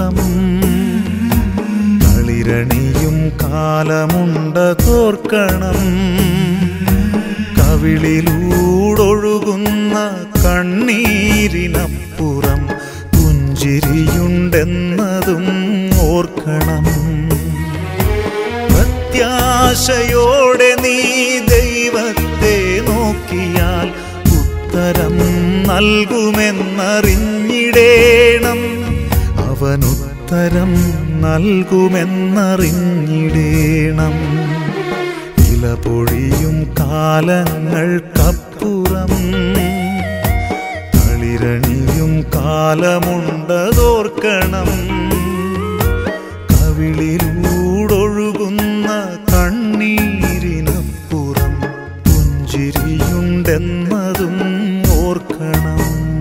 കപ്പുറം കളിരണിയും കാലമുണ്ട തോർക്കണം കവിളിലൂടൊഴുകുന്ന കണ്ണീരിനപ്പുറം പുഞ്ചിരിയുണ്ടെന്നതും ഓർക്കണം പ്രത്യാശയോടെ നീ ദൈവത്തെ നോക്കിയാൽ ഉത്തരം നൽകുമെന്നറിഞ്ഞിടേണം അവനുത്തരം നൽകുമെന്നറിഞ്ഞിടേണം ഇല പൊഴിയും കാലങ്ങൾക്കപ്പുറം കളിരണിയും കാലമുണ്ടതോർക്കണം കവിളിലൂടൊഴുകുന്ന കണ്ണീരിനപ്പുറം പുഞ്ചിരിയുണ്ടെന്നതും ഓർക്കണം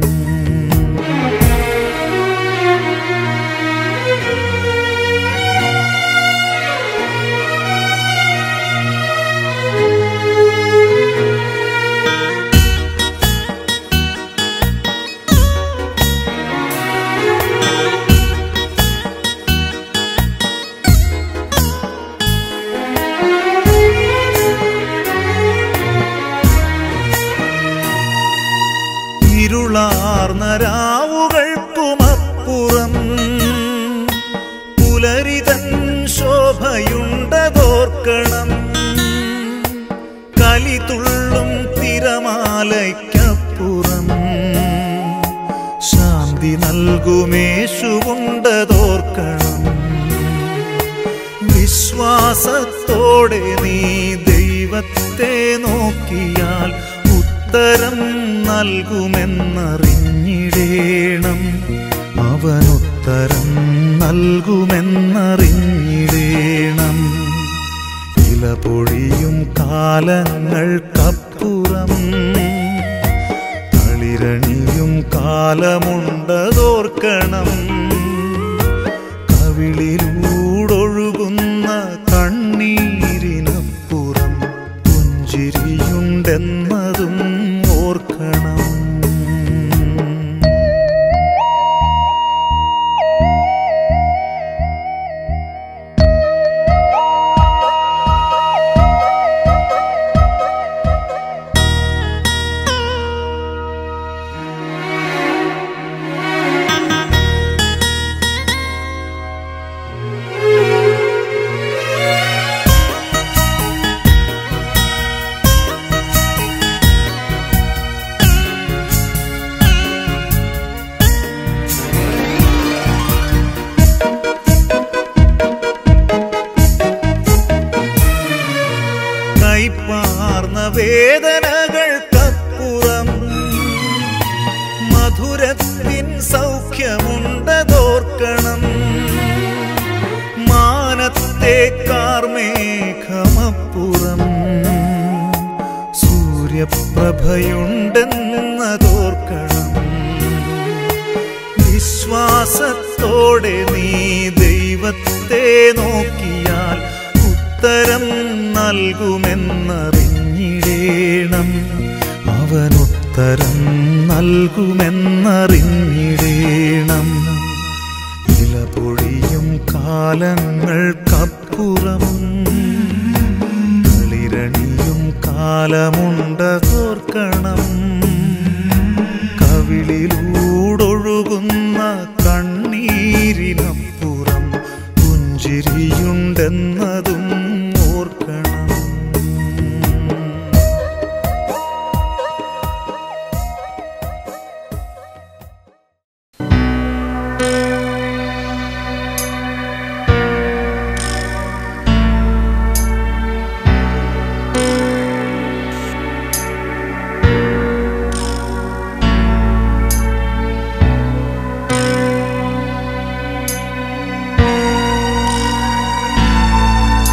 ഇരുളാർന്ന രാവുകൾക്കുമപ്പുറം പുലരിതൻ ശോഭയുണ്ടതോർക്കണം കലിതുള്ളും തിരമാലയ്ക്കപ്പുറം ശാന്തി നൽകുമേശുണ്ടതോർക്കണം വിശ്വാസത്തോടെ നീ ദൈവത്തെ നോക്കിയാൽ ഉത്തരം നൽകുമെന്നറിഞ്ഞിടേണം അവനുത്തരം നൽകുമെന്നറിഞ്ഞിടേണം ഇല പൊഴിയും കാലങ്ങൾക്കപ്പുറം കളിരണിയും കാലമുണ്ടതോർക്കണം കവിളിലൂടൊഴുകുന്ന കണ്ണീരിനപ്പുറം പുഞ്ചിരിയുണ്ടെന്നതും ഓർക്കണം കൈപ്പാർന്ന വേദനകൾക്കപ്പുറം മധുരത്തിൻ സൗഖ്യമുണ്ടതോർക്കണം മാനത്തെ കാർമേഘമപ്പുറം സൂര്യപ്രഭയുണ്ടെന്നതോർക്കണം വിശ്വാസത്തോടെ നീ ദൈവത്തെ നോക്കിയാൽ ഉത്തരം നൽകുമെന്നറിഞ്ഞിടേണം അവനുത്തരം നൽകുമെന്നറിഞ്ഞിടേണം ഇല പൊഴിയും കാലങ്ങൾക്കപ്പുറം കളിരണിയും കാലമുണ്ടതോർക്കണം കവിളിലൂടൊഴുകുന്ന കണ്ണീരിനപ്പുറം പുഞ്ചിരിയുണ്ടെന്നതും ഓർക്കണം ും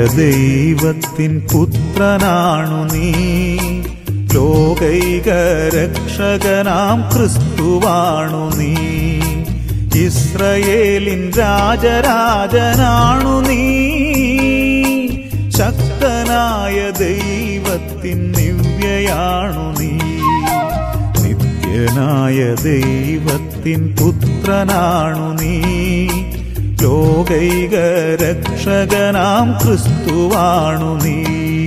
ദൈവത്തിൻ പുത്രനാണു നീ ലോകൈക രക്ഷകനാം ക്രിസ്തുവാണു നീ ഇസ്രയേലിൻ രാജരാജനാണു നീ ശക്തനായ ദൈവത്തിൻ ദിവ്യയാണു നീ നിത്യനായ ദൈവത്തിൻ പുത്രനാണു നീ ലോകൈക രക്ഷകനാം ക്രിസ്തുവാണു നീ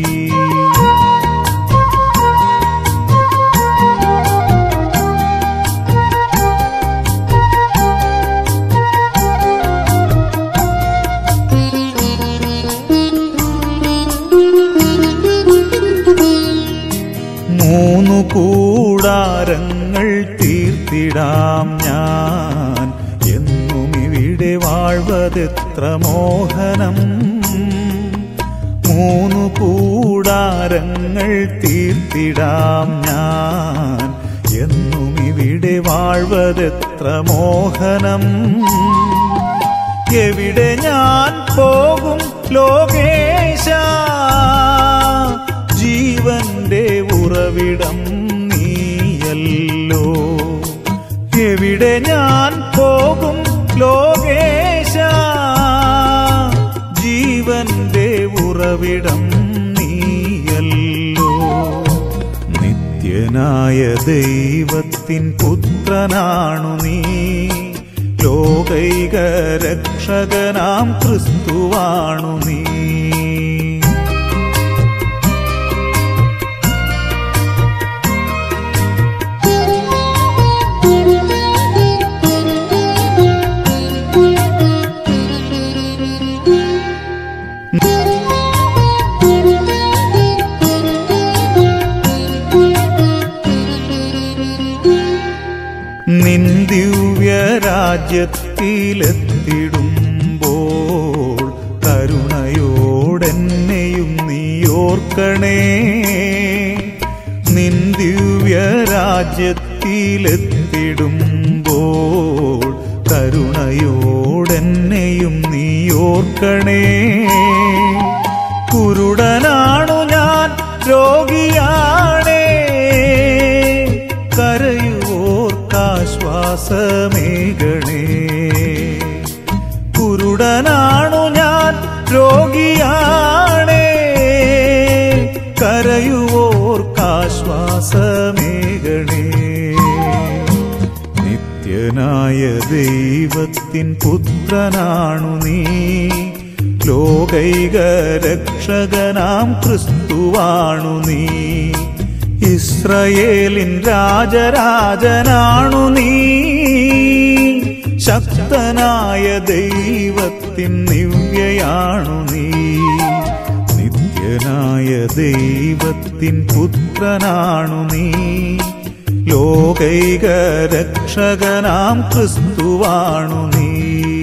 മൂന്നു കൂടാരങ്ങൾ തീർത്തിടാം ഞാൻ എന്നും ഇവിടെ വാഴ്വതെത്ര മോഹനം മൂന്നു കൂടാരങ്ങൾ തീർത്തിടാം ഞാൻ എന്നും ഇവിടെ വാഴ്വതെത്ര മോഹനം എവിടെ ഞാൻ പോകും ലോകേശ ജീവന്റെ ഉറവിടം നീയല്ലോ എവിടെ ഞാൻ പോകും ലോകേശ ജീവന്റെ ഉറവിടം നീയല്ലോ നിത്യനായ ദൈവത്തിൻ പുത്രനാണു നീ ലോകൈക രക്ഷകനാം ക്രിസ്തുവാണു നീ നിൻ ദിവ്യ രാജ്യത്തിലെത്തിടുമ്പോൾ കരുണയോടെന്നെയും നീ ഓർക്കണേ നിൻ ദിവ്യ രാജ്യത്തിലെത്തിടുമ്പോൾ കരുണയോടെന്നെയും നീ ഓർക്കണേ കുരുടനാണു ഞാൻ രോഗിയാണേ കരയുവോർക്കാശ്വാസമേകണേ കുരുടനാണു ഞാൻ രോഗിയാണേ കരയുവോർക്കാശ്വാസമേകണേ നിത്യനായ ദൈവത്തിൻ പുത്രനാണു നീ ലോകൈക രക്ഷകനാം ക്രിസ്തുവാണു നീ ഇസ്രയേലിൻ രാജരാജനാണു നീ ശക്തനായ ദൈവത്തിൻ ദിവ്യയാണു നീ നിത്യനായ ദൈവത്തിൻ പുത്രനാണു നീ ലോകൈക രക്ഷകനാം ക്രിസ്തുവാണു നീ